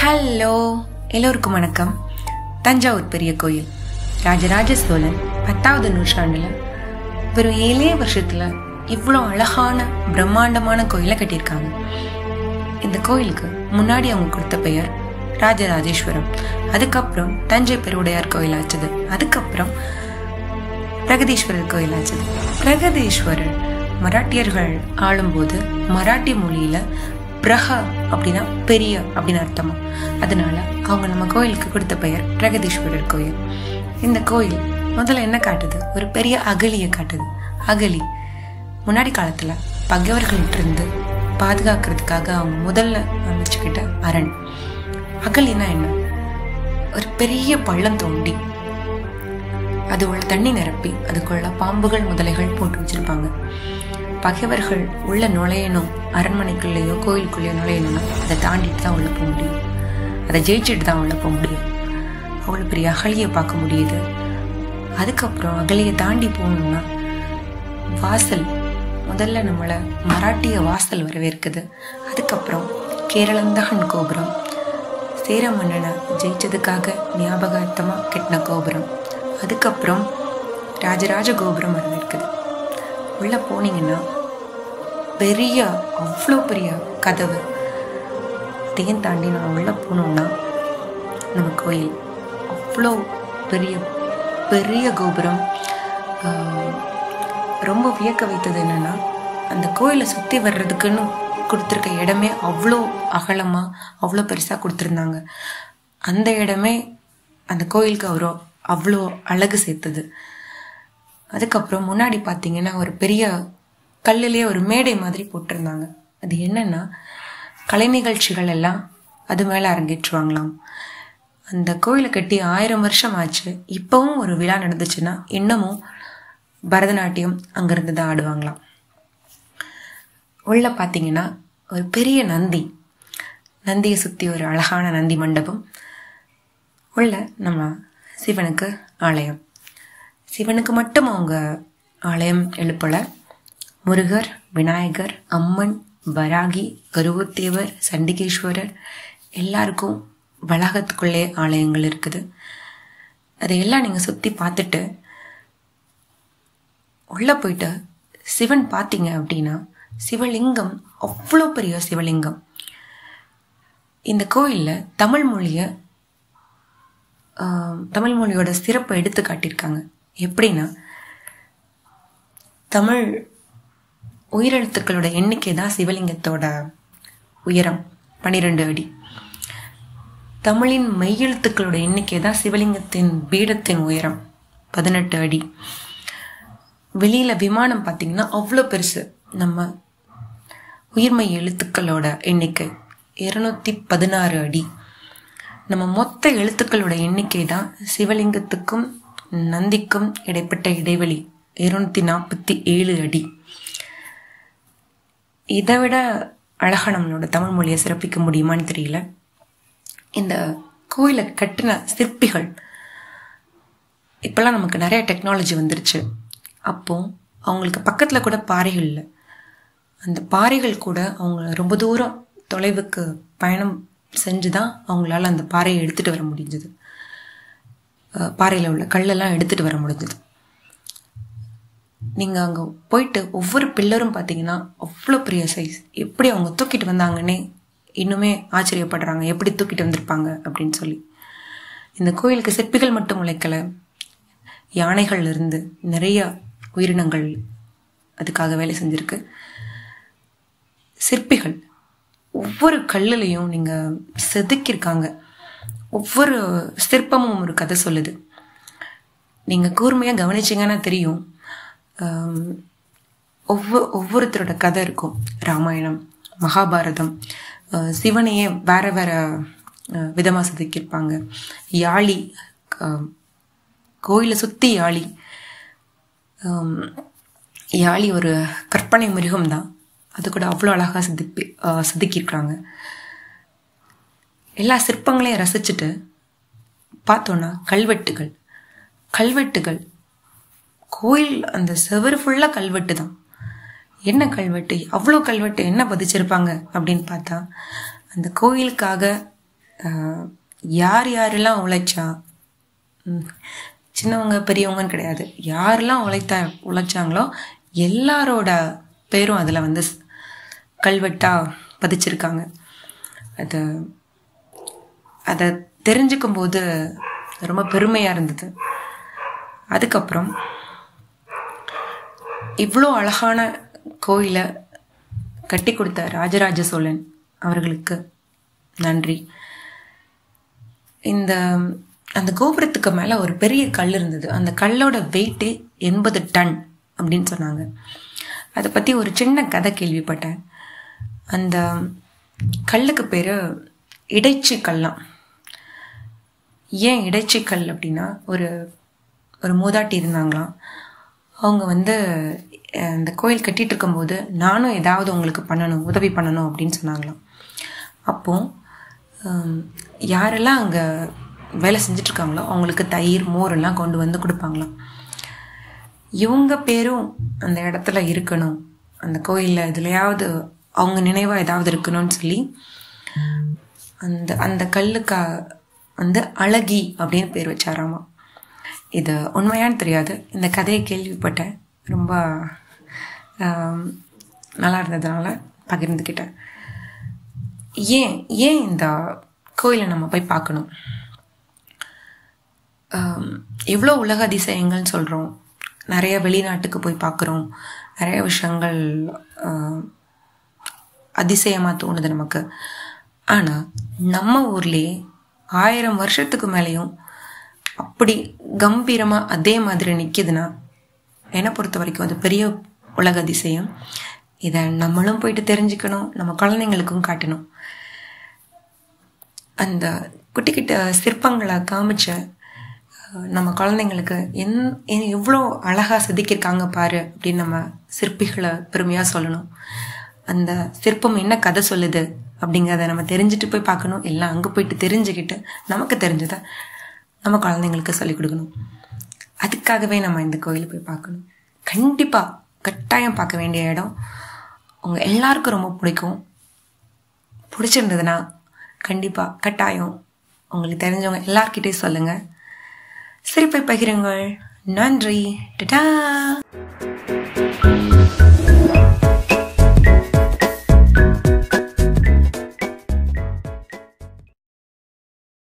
hello எல்லோருக்கும் வணக்கம் தஞ்சாவூர் பெரிய கோயில் ராஜராஜ சோழன் பத்தாவது நூற்றாண்டுல வெறும் ஏழே வருஷத்துல இவ்வளோ அழகான பிரம்மாண்டமான கோயிலை கட்டியிருக்காங்க இந்த கோயிலுக்கு முன்னாடி அவங்க கொடுத்த பெயர் ராஜராஜேஸ்வரம் அதுக்கப்புறம் தஞ்சை பெருவுடையார் கோயில் ஆச்சுது அதுக்கப்புறம் பிரகதீஸ்வரர் கோயில் ஆச்சுது பிரகதீஸ்வரர் மராட்டியர்கள் ஆளும்போது மராட்டி மொழியில பிரக அப்படின்னா பெரிய அப்படின்னு அர்த்தமா அதனால அவங்க நம்ம கோயிலுக்கு கொடுத்த பெயர் பிரகதீஸ்வரர் கோயில் இந்த கோயில் முதல்ல என்ன காட்டுது ஒரு பெரிய அகலியை காட்டுது அகலி முன்னாடி காலத்துல பகைவர்கள்ட்ட இருந்து பாதுகாக்கிறதுக்காக அவங்க முதல்ல அமைச்சுக்கிட்ட அரண் அகலினா என்ன ஒரு பெரிய பள்ளம் தோண்டி அது உள்ள தண்ணி நிரப்பி அதுக்குள்ள பாம்புகள் முதலைகள் போட்டு வச்சிருப்பாங்க பகைவர்கள் உள்ள நுழையணும் அரண்மனைக்குள்ளேயோ கோயிலுக்குள்ளேயோ நுழையணும்னா அதை தாண்டிட்டு தான் உள்ள போக முடியும் அதை ஜெயிச்சுட்டு தான் உள்ள போக முடியும் அவ்வளோ பெரிய அகலியை பார்க்க முடியுது அதுக்கப்புறம் அகலியை தாண்டி போகணும்னா வாசல் முதல்ல நம்மளை மராட்டிய வாசல் வரவேற்குது அதுக்கப்புறம் கேரளந்தகன் கோபுரம் சேர மன்னனை ஜெயிச்சதுக்காக ஞாபகார்த்தமாக கட்டின கோபுரம் அதுக்கப்புறம் ராஜராஜ கோபுரம் வரவேற்குது உள்ளே போனீங்கன்னா பெரிய அவ்வளோ பெரிய கதவு அதையும் தாண்டி நம்ம உள்ளே போனோம்னா நம்ம கோயில் அவ்வளோ பெரிய பெரிய கோபுரம் ஆஹ், ரொம்ப வியக்க வைத்தது என்னன்னா அந்த கோயிலை சுற்றி வர்றதுக்குன்னு கொடுத்துருக்க இடமே அவ்வளோ அகலமாக அவ்வளோ பெருசாக கொடுத்துருந்தாங்க அந்த இடமே அந்த கோயிலுக்கு அவ்வளோ அவ்வளோ அழகு சேர்த்தது அதுக்கப்புறம் முன்னாடி பார்த்தீங்கன்னா ஒரு பெரிய கல்லுலேயே ஒரு மேடை மாதிரி போட்டிருந்தாங்க அது என்னன்னா கலை நிகழ்ச்சிகள் எல்லாம் அது மேலே அரங்கேற்றுவாங்களாம் அந்த கோயிலை கட்டி ஆயிரம் வருஷம் ஆச்சு இப்போவும் ஒரு விழா நடந்துச்சுன்னா இன்னமும் பரதநாட்டியம் அங்கிருந்து தான் ஆடுவாங்களாம் உள்ள பார்த்தீங்கன்னா ஒரு பெரிய நந்தி நந்தியை சுற்றி ஒரு அழகான நந்தி மண்டபம் உள்ள நம்ம சிவனுக்கு ஆலயம் சிவனுக்கு மட்டும் அவங்க ஆலயம் எழுப்பலை முருகர் விநாயகர் அம்மன் வராகி கருவத்தேவர் சண்டிகேஸ்வரர் எல்லாருக்கும் வளாகத்துக்குள்ளே ஆலயங்கள் இருக்குது அதையெல்லாம் நீங்கள் சுற்றி பார்த்துட்டு உள்ளே போயிட்டு சிவன் பார்த்தீங்க அப்படின்னா சிவலிங்கம் அவ்வளோ பெரிய சிவலிங்கம் இந்த கோயிலில் தமிழ் மொழியை ஆஹ், தமிழ் மொழியோட சிறப்பை எடுத்து காட்டியிருக்காங்க எப்படின்னா தமிழ் உயிரெழுத்துக்களோட எண்ணிக்கை தான் சிவலிங்கத்தோட உயரம் பன்னிரெண்டு அடி தமிழின் மெய்யெழுத்துக்களோட எண்ணிக்கை தான் சிவலிங்கத்தின் பீடத்தின் உயரம் பதினெட்டு அடி வெளியில விமானம் பார்த்தீங்கன்னா அவ்வளோ பெருசு நம்ம உயிர்மெய் எழுத்துக்களோட எண்ணிக்கை இருநூத்தி பதினாறு அடி நம்ம மொத்த எழுத்துக்களோட எண்ணிக்கை தான் சிவலிங்கத்துக்கும் நந்திக்கும் இடைப்பட்ட இடைவெளி இருநூத்தி நாற்பத்தி ஏழு அடி இதை விட அழகா நம்மளோட தமிழ் மொழியை சிறப்பிக்க முடியுமான்னு தெரியல இந்த கோயிலை கட்டின சிற்பிகள் இப்போல்லாம் நமக்கு நிறைய டெக்னாலஜி வந்துருச்சு அப்போ அவங்களுக்கு பக்கத்தில் கூட பாறைகள் இல்லை அந்த பாறைகள் கூட அவங்க ரொம்ப தூரம் தொலைவுக்கு பயணம் செஞ்சு தான் அவங்களால அந்த பாறையை எடுத்துகிட்டு வர முடிஞ்சது பாறையில் உள்ள கல்லெல்லாம் எடுத்துகிட்டு வர முடிஞ்சது நீங்கள் அங்கே போயிட்டு ஒவ்வொரு பில்லரும் பார்த்தீங்கன்னா அவ்வளோ பெரிய சைஸ் எப்படி அவங்க தூக்கிட்டு வந்தாங்கன்னே இன்னுமே ஆச்சரியப்படுறாங்க எப்படி தூக்கிட்டு வந்திருப்பாங்க அப்படின்னு சொல்லி இந்த கோயிலுக்கு சிற்பிகள் மட்டும் உழைக்கலை யானைகள் இருந்து நிறைய உயிரினங்கள் அதுக்காக வேலை செஞ்சிருக்கு சிற்பிகள் ஒவ்வொரு கல்லுலையும் நீங்கள் செதுக்கியிருக்காங்க ஒவ்வொரு சிற்பமும் ஒரு கதை சொல்லுது நீங்கள் கூர்மையாக கவனிச்சிங்கன்னா தெரியும் ஆம், ஒவ்வொரு ஒவ்வொருத்தரோட கதை இருக்கும் ராமாயணம் மகாபாரதம் அஹ், சிவனையே வேற வேற விதமாக செதுக்கியிருப்பாங்க யாழி அஹ், கோயிலை சுற்றி யாழி ஆம், யாழி ஒரு கற்பனை மிருகம் தான் அது கூட அவ்வளோ அழகாக செதுப்பி அஹ், செதுக்கியிருக்காங்க எல்லா சிற்பங்களையும் ரசிச்சுட்டு பார்த்தோன்னா கல்வெட்டுகள் கல்வெட்டுகள் கோயில் அந்த செவரு ஃபுல்லாக கல்வெட்டு தான் என்ன கல்வெட்டு அவ்வளோ கல்வெட்டு என்ன பதிச்சிருப்பாங்க அப்படின்னு பார்த்தா அந்த கோயிலுக்காக ஆஹ், யார் யாரெல்லாம் உழைச்சா ம், சின்னவங்க பெரியவங்கன்னு கிடையாது யாரெல்லாம் உழைத்தா உழைச்சாங்களோ எல்லாரோட பேரும் அதில் வந்து ஸ்- கல்வெட்டா பதிச்சிருக்காங்க அது அதை தெரிஞ்சுக்கும் போது ரொம்ப பெருமையாக இருந்தது அதுக்கப்புறம் இவ்வளோ அழகான கோயிலை கட்டி கொடுத்த ராஜராஜ சோழன் அவர்களுக்கு நன்றி இந்த அந்த கோபுரத்துக்கு மேலே ஒரு பெரிய கல் இருந்தது அந்த கல்லோட வெயிட்டு எண்பது டன் அப்படின்னு சொன்னாங்க அதை பற்றி ஒரு சின்ன கதை கேள்விப்பட்டேன் அந்த கல்லுக்கு பேர் இடைச்சி கல்லாம் ஏன் இடைச்சி கல் அப்படின்னா ஒரு ஒரு மூதாட்டி இருந்தாங்களாம் அவங்க வந்து அஹ், இந்த கோயில் கட்டிட்டு இருக்கும்போது நானும் ஏதாவது உங்களுக்கு பண்ணணும் உதவி பண்ணணும் அப்படின்னு சொன்னாங்களாம் அப்போ ஹம், யாரெல்லாம் அங்கே வேலை செஞ்சுட்டு இருக்காங்களோ அவங்களுக்கு தயிர் மோர் எல்லாம் கொண்டு வந்து கொடுப்பாங்களாம் இவங்க பேரும் அந்த இடத்துல இருக்கணும் அந்த கோயிலில் இதுலையாவது அவங்க நினைவாக ஏதாவது இருக்கணும்னு சொல்லி அந்த அந்த கல்லுக்கா வந்து அழகி அப்படின்னு பேர் வச்சாராமா இது உண்மையான்னு தெரியாது இந்த கதையை கேள்விப்பட்டேன் ரொம்ப ஆம், நல்லா இருந்ததுனால பகிர்ந்துக்கிட்டேன் ஏன் ஏன் இந்த கோயிலை நம்ம போய் பார்க்கணும் ஆம், எவ்வளோ உலக அதிசயங்கள்னு சொல்கிறோம் நிறைய வெளிநாட்டுக்கு போய் பார்க்குறோம் நிறைய விஷயங்கள் அதிசயமாக தோணுது நமக்கு ஆனால் நம்ம ஊர்லேயே ஆயிரம் வருஷத்துக்கு மேலேயும் அப்படி கம்பீரமாக அதே மாதிரி நிற்கிதுன்னா என்னை பொறுத்த வரைக்கும் அது பெரிய உலக அதிசயம் இதை நம்மளும் போயிட்டு தெரிஞ்சுக்கணும் நம்ம குழந்தைங்களுக்கும் காட்டணும் அந்த குட்டி கிட்ட சிற்பங்களை காமிச்ச அஹ், நம்ம குழந்தைங்களுக்கு என் என் எவ்வளோ அழகாக செதுக்கியிருக்காங்க பாரு அப்படின்னு நம்ம சிற்பிகளை பெருமையாக சொல்லணும் அந்த சிற்பம் என்ன கதை சொல்லுது அப்படிங்கிறத நம்ம தெரிஞ்சுட்டு போய் பார்க்கணும் எல்லாம் அங்கே போயிட்டு தெரிஞ்சுக்கிட்டு நமக்கு தெரிஞ்சதை நம்ம குழந்தைங்களுக்கு சொல்லிக் கொடுக்கணும் அதுக்காகவே நம்ம இந்த கோயிலை போய் பார்க்கணும் கண்டிப்பாக கட்டாயம் பார்க்க வேண்டிய இடம் உங்கள் எல்லாருக்கும் ரொம்ப பிடிக்கும் பிடிச்சிருந்ததுன்னா கண்டிப்பாக கட்டாயம் உங்களுக்கு தெரிஞ்சவங்க எல்லார்கிட்டயும் சொல்லுங்கள் சிரிப்பை பகிருங்கள் நன்றி டடா